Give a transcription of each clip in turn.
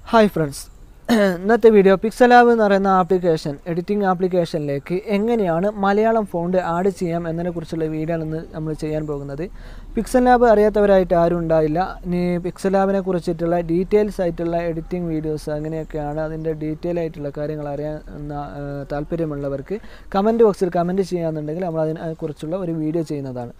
hi friends ഇന്നത്തെ video PixelLab എന്ന് പറയുന്ന ആപ്ലിക്കേഷൻ എഡിറ്റിംഗ് ആപ്ലിക്കേഷനിലേക്ക് എങ്ങനെയാണ് മലയാളം ഫോണ്ട് ആഡ് ചെയ്യാം എന്നതിനെക്കുറിച്ചുള്ള വീഡിയോ ആണ് ഇന്ന് നമ്മൾ ചെയ്യാൻ പോകുന്നത് പിക്സൽ ലാബ് അറിയാത്തവരായിട്ട് ആരും ഉണ്ടായില്ല ഇനി പിക്സൽ ലാബിനെ കുറിച്ചിട്ടുള്ള ഡീറ്റെയിൽസ് ആയിട്ടുള്ള എഡിറ്റിംഗ് വീഡിയോസ് അങ്ങനെയൊക്കെയാണ് അതിൻ്റെ ഡീറ്റെയിൽ ആയിട്ടുള്ള കാര്യങ്ങൾ അറിയാൻ ആ, താല്പര്യമുള്ളവർക്ക് കമൻറ്റ് ബോക്സിൽ കമൻറ്റ് ചെയ്യാന്നുണ്ടെങ്കിൽ നമ്മൾ അതിനെക്കുറിച്ചുള്ള ഒരു വീഡിയോ ചെയ്യുന്നതാണ്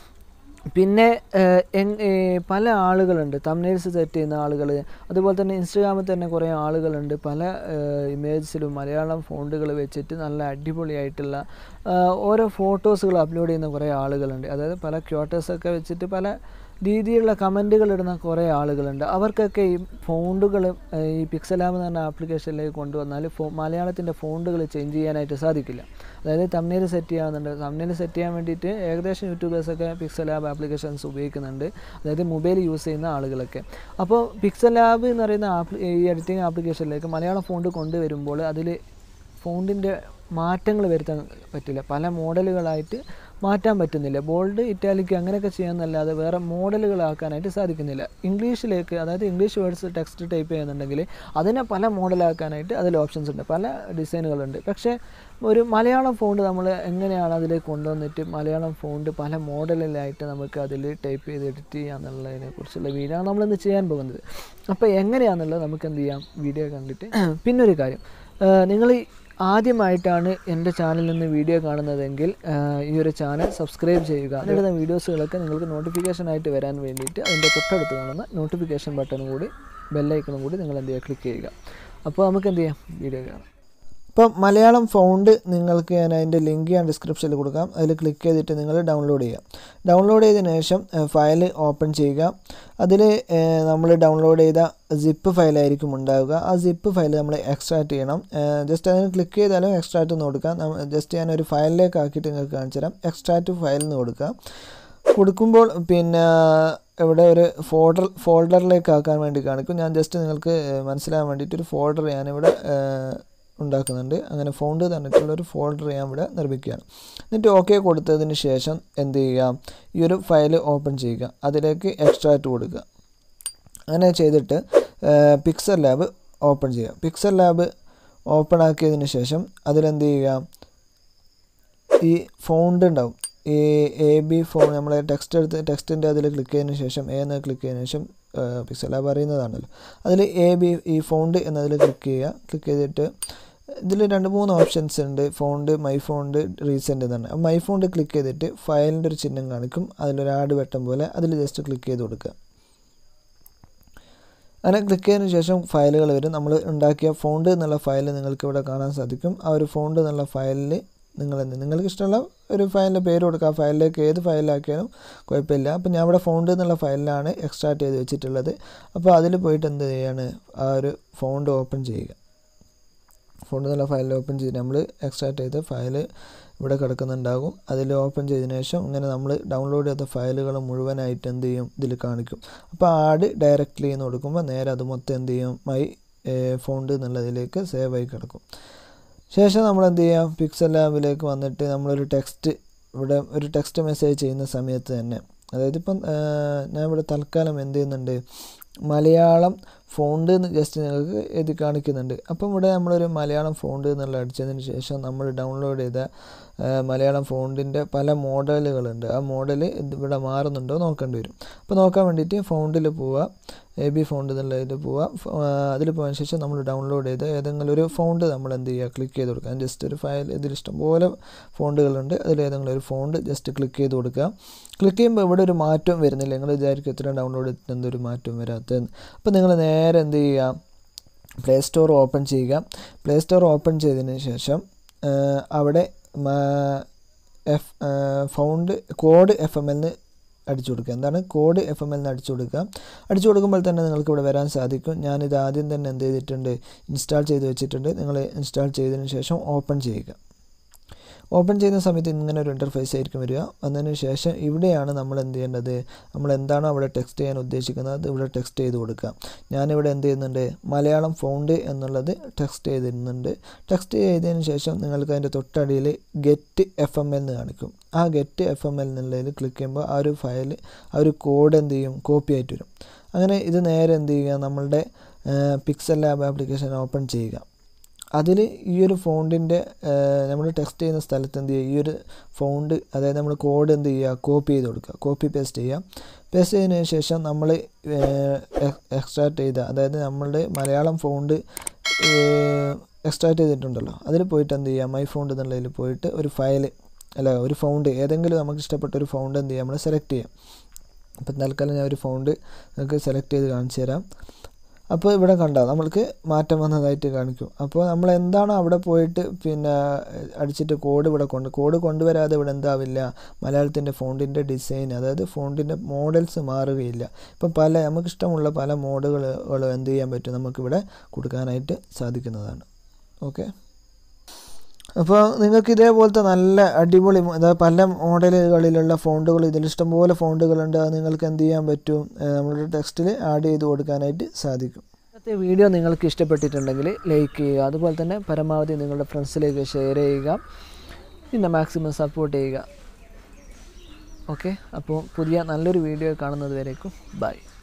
പിന്നെ ഏഹ്, എങ്- ഏഹ്, പല ആളുകളുണ്ട് തമ്നെയിൽസ് സെറ്റ് ചെയ്യുന്ന ആളുകൾ അതുപോലെ തന്നെ ഇൻസ്റ്റഗ്രാമിൽ തന്നെ കുറേ ആളുകളുണ്ട് പല ഇമേജ്സിലും മലയാളം ഫോണ്ടുകൾ വെച്ചിട്ട് നല്ല അടിപൊളിയായിട്ടുള്ള ആഹ്, ഓരോ ഫോട്ടോസുകൾ അപ്ലോഡ് ചെയ്യുന്ന കുറേ ആളുകളുണ്ട് അതായത് പല ക്യോട്ടേഴ്സൊക്കെ വെച്ചിട്ട് പല രീതിയിലുള്ള കമൻറ്റുകൾ ഇടുന്ന കുറേ ആളുകളുണ്ട് അവർക്കൊക്കെ ഈ ഫോണ്ടുകൾ ഈ പിക്സലാം എന്ന് പറഞ്ഞ ആപ്ലിക്കേഷനിലേക്ക് കൊണ്ടുവന്നാൽ ഫോ മലയാളത്തിൻ്റെ ഫോണ്ടുകൾ ചേഞ്ച് ചെയ്യാനായിട്ട് സാധിക്കില്ല അതായത് തമ്മിൽ സെറ്റ് ചെയ്യാവുന്നുണ്ട് തമ്മിൽ സെറ്റ് ചെയ്യാൻ വേണ്ടിയിട്ട് ഏകദേശം യൂട്യൂബേഴ്സൊക്കെ പിക്സൽ ലാബ് ആപ്ലിക്കേഷൻസ് ഉപയോഗിക്കുന്നുണ്ട് അതായത് മൊബൈൽ യൂസ് ചെയ്യുന്ന ആളുകളൊക്കെ അപ്പോൾ പിക്സൽ ലാബ് എന്ന് പറയുന്ന ആപ്ലി ഈ എഡിറ്റിംഗ് ആപ്ലിക്കേഷനിലേക്ക് മലയാളം ഫോണ്ട് കൊണ്ടുവരുമ്പോൾ അതിൽ ഫോണ്ടിൻ്റെ മാറ്റങ്ങൾ വരുത്താൻ പറ്റില്ല പല മോഡലുകളായിട്ട് മാറ്റാൻ പറ്റുന്നില്ല ബോൾഡ് ഇറ്റാലിക്ക് അങ്ങനെയൊക്കെ ചെയ്യാമെന്നല്ലാതെ വേറെ മോഡലുകളാക്കാനായിട്ട് സാധിക്കുന്നില്ല ഇംഗ്ലീഷിലേക്ക് അതായത് ഇംഗ്ലീഷ് വേർഡ്സ് ടെക്സ്റ്റ് ടൈപ്പ് ചെയ്യുന്നുണ്ടെങ്കിൽ അതിനെ പല മോഡലാക്കാനായിട്ട് അതിൽ ഓപ്ഷൻസ് ഉണ്ട് പല ഡിസൈനുകളുണ്ട് പക്ഷേ ഒരു മലയാളം ഫോണ്ട് നമ്മൾ എങ്ങനെയാണ് അതിലേക്ക് കൊണ്ടുവന്നിട്ട് മലയാളം ഫോണ്ട് പല മോഡലിലായിട്ട് നമുക്ക് അതിൽ ടൈപ്പ് ചെയ്ത് എഡിറ്റ് ചെയ്യാന്നുള്ളതിനെ കുറിച്ചുള്ള വീഡിയോ ആണ് നമ്മളിന്ന് ചെയ്യാൻ പോകുന്നത് അപ്പോൾ എങ്ങനെയാണെന്നുള്ളത് നമുക്ക് എന്ത് ചെയ്യാം വീഡിയോ കണ്ടിട്ട് പിന്നൊരു കാര്യം നിങ്ങൾ ആദ്യമായിട്ടാണ് എൻ്റെ ചാനലിൽ നിന്ന് വീഡിയോ കാണുന്നതെങ്കിൽ ആ, ഈ ഒരു ചാനൽ സബ്സ്ക്രൈബ് ചെയ്യുക അതിലുള്ള വീഡിയോസുകളൊക്കെ നിങ്ങൾക്ക് നോട്ടിഫിക്കേഷൻ ആയിട്ട് വരാൻ വേണ്ടിയിട്ട് അതിൻ്റെ തൊട്ടടുത്ത് കാണുന്ന നോട്ടിഫിക്കേഷൻ ബട്ടണും കൂടി ബെല്ലൈക്കണും കൂടി നിങ്ങൾ എന്ത് ചെയ്യുക ക്ലിക്ക് ചെയ്യുക അപ്പോൾ നമുക്ക് എന്ത് ചെയ്യാം വീഡിയോ കാണാം ഇപ്പം മലയാളം ഫോണ്ട് നിങ്ങൾക്ക് ഞാൻ അതിൻ്റെ ലിങ്ക് ഞാൻ ഡിസ്ക്രിപ്ഷനിൽ കൊടുക്കാം അതിൽ ക്ലിക്ക് ചെയ്തിട്ട് നിങ്ങൾ ഡൗൺലോഡ് ചെയ്യാം ഡൗൺലോഡ് ചെയ്തതിന് ശേഷം ഫയൽ ഓപ്പൺ ചെയ്യുക അതിൽ നമ്മൾ ഡൗൺലോഡ് ചെയ്ത സിപ്പ് ഫയലായിരിക്കും ഉണ്ടാവുക ആ സിപ്പ് ഫയൽ നമ്മൾ എക്സ്ട്രാക്ട് ചെയ്യണം ജസ്റ്റ് അതിന് ക്ലിക്ക് ചെയ്താലും എക്സ്ട്രാക്ട് എന്ന് കൊടുക്കാം ജസ്റ്റ് ഞാനൊരു ഫയലിലേക്ക് ആക്കിയിട്ട് നിങ്ങൾക്ക് കാണിച്ചു തരാം എക്സ്ട്രാക്ട് ഫയൽ എന്ന് കൊടുക്കുക കൊടുക്കുമ്പോൾ പിന്നെ ഇവിടെ ഒരു ഫോൾഡർ ഫോൾഡറിലേക്ക് ആക്കാൻ വേണ്ടി കാണിക്കും ഞാൻ ജസ്റ്റ് നിങ്ങൾക്ക് മനസ്സിലാകാൻ വേണ്ടിയിട്ട് ഒരു ഫോൾഡർ ഞാനിവിടെ ഏഹ്, ഉണ്ടാക്കുന്നുണ്ട് അങ്ങനെ ഫോണ്ട് തന്നിട്ടുള്ള ഒരു ഫോൾഡർ ഞാൻ ഇവിടെ നിർമ്മിക്കുകയാണ് എന്നിട്ട് ഓക്കെ കൊടുത്തതിന് ശേഷം എന്ത് ചെയ്യുക ഈ ഒരു ഫയൽ ഓപ്പൺ ചെയ്യുക അതിലേക്ക് എക്സ്ട്രാക്റ്റ് കൊടുക്കുക അങ്ങനെ ചെയ്തിട്ട് പിക്സൽ ലാബ് ഓപ്പൺ ചെയ്യുക പിക്സൽ ലാബ് ഓപ്പൺ ആക്കിയതിന് ശേഷം അതിലെന്ത് ചെയ്യുക ഈ ഫോണ്ട് ഉണ്ടാവും ഈ എ ബി ഫോൺ നമ്മൾ ടെക്സ്റ്റ് എടുത്ത് ടെക്സ്റ്റിൻ്റെ അതിൽ ക്ലിക്ക് ചെയ്തതിന് ശേഷം എ എന്ന് ക്ലിക്ക് ചെയ്തതിന് ശേഷം പിക്സൽ ലാബ് അറിയുന്നതാണല്ലോ അതിൽ എ ബി ഈ ഫോണ്ട് എന്നതിൽ ക്ലിക്ക് ചെയ്യുക ക്ലിക്ക് ചെയ്തിട്ട് ഇതിൽ രണ്ട് മൂന്ന് ഓപ്ഷൻസ് ഉണ്ട് ഫോണ്ട് മൈ ഫോണ്ട് റീസെൻ്റ് എന്നാണ് മൈ ഫോണ്ട് ക്ലിക്ക് ചെയ്തിട്ട് ഫയലിൻ്റെ ഒരു ചിഹ്നം കാണിക്കും അതിലൊരു ആഡ് വെട്ടം പോലെ അതിൽ ജസ്റ്റ് ക്ലിക്ക് ചെയ്ത് കൊടുക്കുക അങ്ങനെ ക്ലിക്ക് ചെയ്തതിന് ശേഷം ഫയലുകൾ വരും നമ്മൾ ഉണ്ടാക്കിയ ഫോണ്ട് എന്നുള്ള ഫയൽ നിങ്ങൾക്ക് ഇവിടെ കാണാൻ സാധിക്കും ആ ഒരു ഫോണ്ട് എന്നുള്ള ഫയലിൽ നിങ്ങൾ എന്ത് നിങ്ങൾക്ക് ഇഷ്ടമുള്ള ഒരു ഫയലിൻ്റെ പേര് കൊടുക്കുക ആ ഫയലിലേക്ക് ഏത് ഫയലിലാക്കിയാലും കുഴപ്പമില്ല അപ്പോൾ ഞാൻ ഇവിടെ ഫോണ്ട് എന്നുള്ള ഫയലിലാണ് എക്സ്ട്രാക്ട് ചെയ്ത് വെച്ചിട്ടുള്ളത് അപ്പോൾ അതിൽ പോയിട്ട് എന്ത് ചെയ്യാണ് ആ ഒരു ഫോണ്ട് ഓപ്പൺ ചെയ്യുക ഫോണ്ട് എന്നുള്ള ഫയൽ ഓപ്പൺ ചെയ്ത് നമ്മൾ എക്സ്ട്രാക്ട് ചെയ്ത ഫയൽ ഇവിടെ കിടക്കുന്നുണ്ടാകും അതിൽ ഓപ്പൺ ചെയ്തതിന് ശേഷം ഇങ്ങനെ നമ്മൾ ഡൗൺലോഡ് ചെയ്ത ഫയലുകൾ മുഴുവനായിട്ട് എന്ത് ചെയ്യും ഇതിൽ കാണിക്കും അപ്പോൾ ആഡ് ഡയറക്റ്റ്ലി എന്ന് കൊടുക്കുമ്പോൾ നേരെ അത് മൊത്തം എന്ത് ചെയ്യും മൈ ഫോണ്ട് എന്നുള്ളതിലേക്ക് സേവ് ആയി കിടക്കും ശേഷം നമ്മൾ എന്ത് ചെയ്യാം പിക്സൽ ലാബിലേക്ക് വന്നിട്ട് നമ്മളൊരു ടെക്സ്റ്റ് ഇവിടെ ഒരു ടെക്സ്റ്റ് മെസ്സേജ് ചെയ്യുന്ന സമയത്ത് തന്നെ അതായത് ഇപ്പം ആ, ഞാൻ ഇവിടെ തൽക്കാലം എന്ത് ചെയ്യുന്നുണ്ട് മലയാളം ഫോണ്ട് എന്ന് ജസ്റ്റ് നിങ്ങൾക്ക് എഴുതി കാണിക്കുന്നുണ്ട് അപ്പം ഇവിടെ നമ്മളൊരു മലയാളം ഫോണ്ട് എന്നുള്ള അടിച്ചതിന് ശേഷം നമ്മൾ ഡൗൺലോഡ് ചെയ്ത ആ, മലയാളം ഫോണ്ടിൻ്റെ പല മോഡലുകളുണ്ട് ആ മോഡൽ ഇവിടെ മാറുന്നുണ്ടോ നോക്കേണ്ടി വരും അപ്പോൾ നോക്കാൻ വേണ്ടിയിട്ട് ഫോണ്ടിൽ പോവുക എ ബി ഫോണ്ട് എന്നുള്ളതിൽ പോവുക അതിൽ പോയതിന് ശേഷം നമ്മൾ ഡൗൺലോഡ് ചെയ്ത് ഏതെങ്കിലും ഒരു ഫോണ്ട് നമ്മൾ എന്ത് ചെയ്യുക ക്ലിക്ക് ചെയ്ത് കൊടുക്കുക ജസ്റ്റ് ഒരു ഫയൽ ഇതിൽ ഇഷ്ടംപോലെ ഫോണ്ടുകളുണ്ട് അതിൽ ഏതെങ്കിലും ഒരു ഫോണ്ട് ജസ്റ്റ് ക്ലിക്ക് ചെയ്ത് കൊടുക്കുക ക്ലിക്ക് ചെയ്യുമ്പോൾ ഇവിടെ ഒരു മാറ്റവും വരുന്നില്ല നിങ്ങൾ വിചാരിക്കും എത്ര ഡൗൺലോഡ് ചെയ്തിട്ട് എന്തൊരു മാറ്റവും വരാത്തതെന്ന് അപ്പോൾ നിങ്ങൾ നേരെ എന്ത് ചെയ്യുക പ്ലേ സ്റ്റോർ ഓപ്പൺ ചെയ്യുക പ്ലേ സ്റ്റോർ ഓപ്പൺ ചെയ്തതിന് ശേഷം ആ, അവിടെ F font code F M എന്ന് അടിച്ചു കൊടുക്കുക എന്താണ് കോഡ് എഫ് എം എന്ന് അടിച്ചു കൊടുക്കുക അടിച്ചു കൊടുക്കുമ്പോൾ തന്നെ നിങ്ങൾക്ക് ഇവിടെ വരാൻ സാധിക്കും ഞാനിത് ആദ്യം തന്നെ എന്ത് ചെയ്തിട്ടുണ്ട് ഇൻസ്റ്റാൾ ചെയ്ത് വെച്ചിട്ടുണ്ട് നിങ്ങൾ ഇൻസ്റ്റാൾ ചെയ്തതിന് ശേഷം ഓപ്പൺ ചെയ്യുക ഓപ്പൺ ചെയ്യുന്ന സമയത്ത് ഇങ്ങനെ ഒരു ഇൻ്റർഫേസ് ആയിരിക്കും വരിക വന്നതിന് ശേഷം ഇവിടെയാണ് നമ്മൾ എന്ത് ചെയ്യേണ്ടത് നമ്മൾ എന്താണോ അവിടെ ടെക്സ്റ്റ് ചെയ്യാൻ ഉദ്ദേശിക്കുന്നത് അത് ഇവിടെ ടെക്സ്റ്റ് ചെയ്ത് കൊടുക്കുക ഞാനിവിടെ എന്ത് ചെയ്യുന്നുണ്ട് മലയാളം ഫോണ്ട് എന്നുള്ളത് ടെക്സ്റ്റ് ചെയ്തിരുന്നുണ്ട് ടെക്സ്റ്റ് ചെയ്തതിന് ശേഷം നിങ്ങൾക്ക് അതിൻ്റെ തൊട്ടടിയിൽ ഗെറ്റ് എഫ് എം എൽ എന്ന് കാണിക്കും ആ ഗെറ്റ് എഫ് എം എൽ എന്നുള്ളതിൽ ക്ലിക്ക് ചെയ്യുമ്പോൾ ആ ഒരു ഫയൽ ആ ഒരു കോഡ് എന്ത് ചെയ്യും കോപ്പി ആയിട്ട് വരും അങ്ങനെ ഇത് നേരെ എന്ത് ചെയ്യുക നമ്മളുടെ പിക്സൽ ലാബ് ആപ്ലിക്കേഷൻ ഓപ്പൺ ചെയ്യുക അതിൽ ഈ ഒരു ഫോണ്ടിൻ്റെ നമ്മൾ ടെക്സ്റ്റ് ചെയ്യുന്ന സ്ഥലത്ത് എന്ത് ചെയ്യുക ഈ ഒരു ഫോണ്ട് അതായത് നമ്മൾ കോഡ് എന്ത് ചെയ്യുക കോപ്പി ചെയ്ത് കൊടുക്കുക കോപ്പി പേസ്റ്റ് ചെയ്യുക പേസ്റ്റ് ചെയ്തതിന് ശേഷം നമ്മൾ എക്സ്ട്രാക്ട് ചെയ്ത അതായത് നമ്മളുടെ മലയാളം ഫോണ്ട് എക്സ്ട്രാക്ട് ചെയ്തിട്ടുണ്ടല്ലോ അതിൽ പോയിട്ട് എന്ത് ചെയ്യുക മൈ ഫോണ്ട് എന്നുള്ളതിൽ പോയിട്ട് ഒരു ഫയൽ അല്ല ഒരു ഫൗണ്ട് ഏതെങ്കിലും നമുക്ക് ഇഷ്ടപ്പെട്ട ഒരു ഫൗണ്ട് എന്ത് ചെയ്യുക നമ്മൾ സെലക്ട് ചെയ്യാം അപ്പം തൽക്കാലം ഞാൻ ഒരു ഫൗണ്ട് നിങ്ങൾക്ക് സെലക്ട് ചെയ്ത് കാണിച്ചു തരാം അപ്പോൾ ഇവിടെ കണ്ടോ നമ്മൾക്ക് മാറ്റം വന്നതായിട്ട് കാണിക്കും അപ്പോൾ നമ്മൾ എന്താണോ അവിടെ പോയിട്ട് പിന്നെ അടിച്ചിട്ട് കോഡ് ഇവിടെ കൊണ്ട് കോഡ് കൊണ്ടുവരാതെ ഇവിടെ എന്താവില്ല മലയാളത്തിൻ്റെ ഫോണ്ടിൻ്റെ ഡിസൈൻ അതായത് ഫോണ്ടിൻ്റെ മോഡൽസ് മാറുകയില്ല ഇപ്പം പല നമുക്കിഷ്ടമുള്ള പല മോഡലുകൾ എന്ത് ചെയ്യാൻ പറ്റും നമുക്കിവിടെ കൊടുക്കാനായിട്ട് സാധിക്കുന്നതാണ് ഓക്കെ അപ്പോൾ നിങ്ങൾക്ക് ഇതേപോലത്തെ നല്ല അടിപൊളി അതായത് പല മോഡലുകളിലുള്ള ഫോണ്ടുകൾ ഇതിൽ ഇഷ്ടംപോലെ ഫോണ്ടുകളുണ്ട് അത് നിങ്ങൾക്ക് എന്ത് ചെയ്യാൻ പറ്റും നമ്മളുടെ ടെക്സ്റ്റിൽ ആഡ് ചെയ്ത് കൊടുക്കാനായിട്ട് സാധിക്കും ഇന്നത്തെ വീഡിയോ നിങ്ങൾക്ക് ഇഷ്ടപ്പെട്ടിട്ടുണ്ടെങ്കിൽ ലൈക്ക് ചെയ്യുക അതുപോലെ തന്നെ പരമാവധി നിങ്ങളുടെ ഫ്രണ്ട്സിലേക്ക് ഷെയർ ചെയ്യുക പിന്നെ മാക്സിമം സപ്പോർട്ട് ചെയ്യുക ഓക്കെ അപ്പോൾ പുതിയ നല്ലൊരു വീഡിയോ കാണുന്നത് വരേക്കും ബൈ